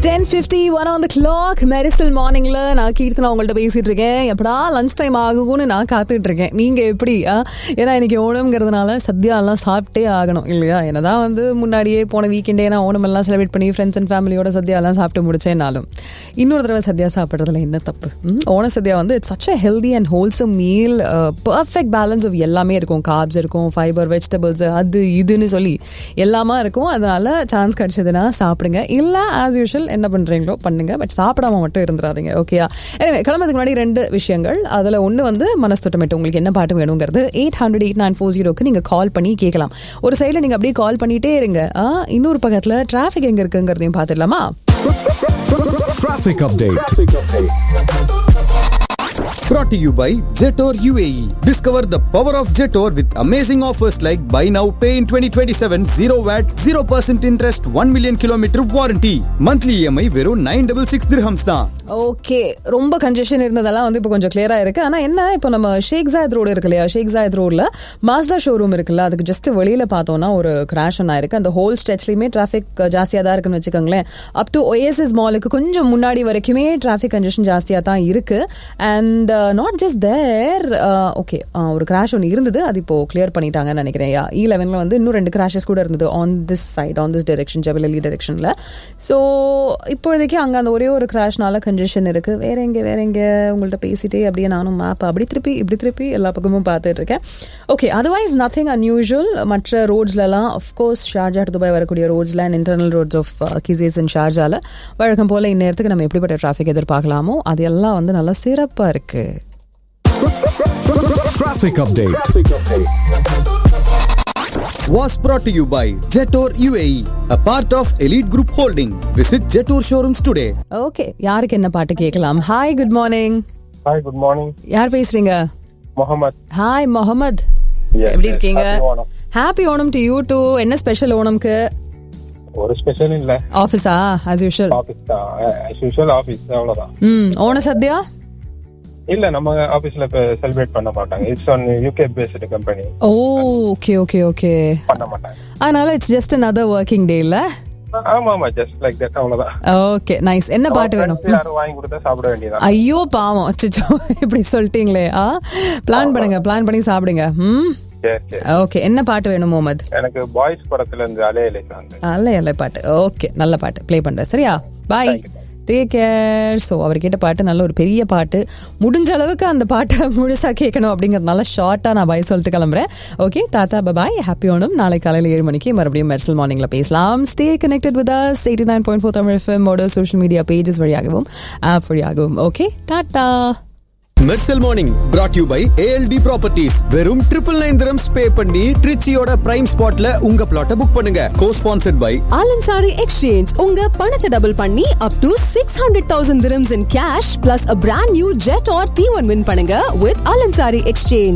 Ten fifty one on the clock Mersal மார்னிங்ல நான் கீர்த்தனா உங்கள்ட்ட பேசிட்டு இருக்கேன் எப்படா லஞ்ச் டைம் ஆகும்னு நான் காத்துட்டு இருக்கேன் நீங்க எப்படி ஆ? ஏன்னா இன்னைக்கு ஓணம்ங்கிறதுனால சத்யா எல்லாம் சாப்பிட்டே ஆகணும் இல்லையா என்னதான் வந்து முன்னாடியே போன வீக்கெண்டே நான் ஓணம் எல்லாம் செலிப்ரேட் பண்ணி ஃப்ரெண்ட்ஸ் அண்ட் ஃபேமிலியோட சத்யா எல்லாம் சாப்பிட்டு முடிச்சேனாலும் இன்னொரு தடவை சத்யா சாப்பிட்றதுல என்ன தப்பு ம், ஓண சத்யா வந்து it's such a healthy and wholesome meal perfect balance of எல்லாமே இருக்கும் கார்ப்ஸ் இருக்கும் ஃபைபர் வெஜிடபிள்ஸ் அது இதுன்னு சொல்லி எல்லாமே இருக்கும் அதனால சான்ஸ் கிடைச்சதுன்னா சாப்பிடுங்க இல்லை ஆஸ் யூஷுவல் என்ன பண்ணுறீங்களோ பண்ணுங்க பட் சாப்பிடாம மட்டும் இருந்துடாதீங்க ஓகேயா எனவே கிளம்புறதுக்கு முன்னாடி ரெண்டு விஷயங்கள் அதில் ஒன்று வந்து மனஸ்தொட்டமேட்டு உங்களுக்கு என்ன பாட்டு வேணுங்கிறது eight hundred eight nine four ஜீரோக்கு நீங்கள் கால் பண்ணி கேட்கலாம் ஒரு சைடில் நீங்கள் அப்படியே கால் பண்ணிட்டே இருங்க ஆ, இன்னொரு பக்கத்தில் டிராஃபிக் எங்கே இருக்குங்கிறதையும் பார்த்துடலாமா Traffic update. Brought to you by Jetor UAE. Discover the power of Jetor with amazing offers like buy now, pay in 2027, 0 VAT, 0% interest, 1 million kilometer warranty. Monthly EMI வெறும் 966 dirhams தான். ஓகே ரொம்ப congestion இருந்ததெல்லாம் வந்து இப்போ கொஞ்சம் கிளியரா இருக்கு ஆனா என்ன இப்போ நம்ம ஷேக் ஜாயத் ரோடு இருக்கு இல்லையா ஷேக் ஜாயத் ரோட்ல மாஸ்தா ஷோரூம் இருக்குல்ல அதுக்கு ஜஸ்ட் வெளியில பார்த்தோம்னா ஒரு கிராஷ் ஒன்று ஆயிருக்கு அந்த ஹோல் ஸ்ட்ரெச்லயுமே டிராஃபிக் ஜாஸ்தியா தான் இருக்குன்னு வச்சுக்கோங்களேன் அப் டு ஒஎஸ்எஸ் மாலுக்கு கொஞ்சம் முன்னாடி வரைக்குமே டிராஃபிக் கன்ஜெஷன் ஜாஸ்தியா தான் இருக்கு and not just there okay ஒரு கிராஷ் ஒன்று இருந்தது அது இப்போ கிளியர் பண்ணிட்டாங்கன்னு நினைக்கிறேன் இ லெவனில் வந்து இன்னும் ரெண்டு கிராஷஸ் கூட இருந்தது on this side on this direction Jebel Ali டைரக்ஷனில் ஸோ இப்போதைக்கு அங்கே அந்த ஒரே ஒரு கிராஷ்னால கன்ஜெஷன் இருக்கு வேற எங்க வேற எங்க உங்கள்ட்ட பேசிட்டே அப்படியே நானும் மேப் அப்படி திருப்பி இப்படி திருப்பி எல்லா பக்கமும் பார்த்துட்டு இருக்கேன் ஓகே அதர்வைஸ் நத்திங் அன்யூஷுவல் மற்ற ரோட்ஸ்லலாம் அஃப்கோர்ஸ் ஷார்ஜா to துபாய் வரக்கூடிய ரோட்ஸ்ல and internal roads of Qusais and ஷார்ஜால வழக்கம் போல இந்நேரத்துக்கு நம்ம எப்படிப்பட்ட டிராஃபிக் எதிர்பார்க்கலாமோ அது எல்லாம் வந்து நல்லா சிறப்பா இருக்கு Traffic update. Was brought to you by Jetor UAE, a part of Elite Group Holding. Visit Jetor showrooms today. Okay யாருக்கு என்ன பாட்டு கேட்கலாம் hi good morning hi good morning யார் பேசுறீங்க முகமது ஹாய் முகமது Yes, எப்படி yes. இருக்கீங்க Happy Onam. Happy Onam to you too என்ன special ஓணம்க்கு ஒரு ஸ்பெஷல் இல்ல ஆஃபீஸா ஆஸ் யூஷுவல் ஆபீஸ் தான் ஆஸ் யூஷுவல் ஆபீஸ் அவ்வளவுதான் ம் ஓண சத்யா இல்ல நம்ம ஆபீஸ்ல இப்ப செலிப்ரேட் பண்ண மாட்டாங்க it's an UK based company oh okay okay okay பண்ண மாட்டாங்க அதனால it's just another working day இல்ல ஆமா ஆமா ஜஸ்ட் லைக் தட் அவ்வளவுதான் ஓகே நைஸ் என்ன பாட்டு வேணும் Friends யாரும் வாங்கி கொடுத்தா சாப்பிட வேண்டியதான் ஐயோ பாவம் அச்சச்சோ இப்படி சொல்லிட்டீங்களே ஆ பிளான் பண்ணுங்க பிளான் பண்ணி சாப்பிடுங்க ம் சரி சரி ஓகே என்ன பாட்டு வேணும் முகமது எனக்கு பாய்ஸ் படத்துல இருந்து அலையலை சாங் நல்ல நல்ல பாட்டு ஓகே நல்ல பாட்டு ப்ளே பண்றேன் சரியா பாய் டேக் கேர் ஸோ அவர் கேட்ட பாட்டு நல்ல ஒரு பெரிய பாட்டு முடிஞ்ச அளவுக்கு அந்த பாட்டை முழுசா கேட்கணும் அப்படிங்கிறதுனால ஷார்ட்டா நான் பாய் சொல்லிட்டு கிளம்புறேன் okay ta ta bye happy Onam நாளை காலையில் ஏழு மணிக்கு மறுபடியும் மெர்சல் மார்னிங்ல பேசலாம் stay connected with us eighty nine point four Tamil எஃப்எம்மோட சோஷியல் மீடியா பேஜஸ் வழியாகவும் ஆப் வழியாகவும் okay ta ta Mersal morning brought you by ALT properties வெறும் ட்ரிபிள் நைன் திரம்ஸ் பே பண்ணி ட்ரிச்சியோட பிரைம் ஸ்பாட்ல உங்க பிளாட்டை புக் பண்ணுங்க co sponsored by Alansari exchange உங்க பணத்தை டபுள் பண்ணி up to six hundred thousand dirhams in cash plus a brand new Jetour T one win பண்ணுங்க வித் ஆலன்சாரி எக்ஸ்சேஞ்ச்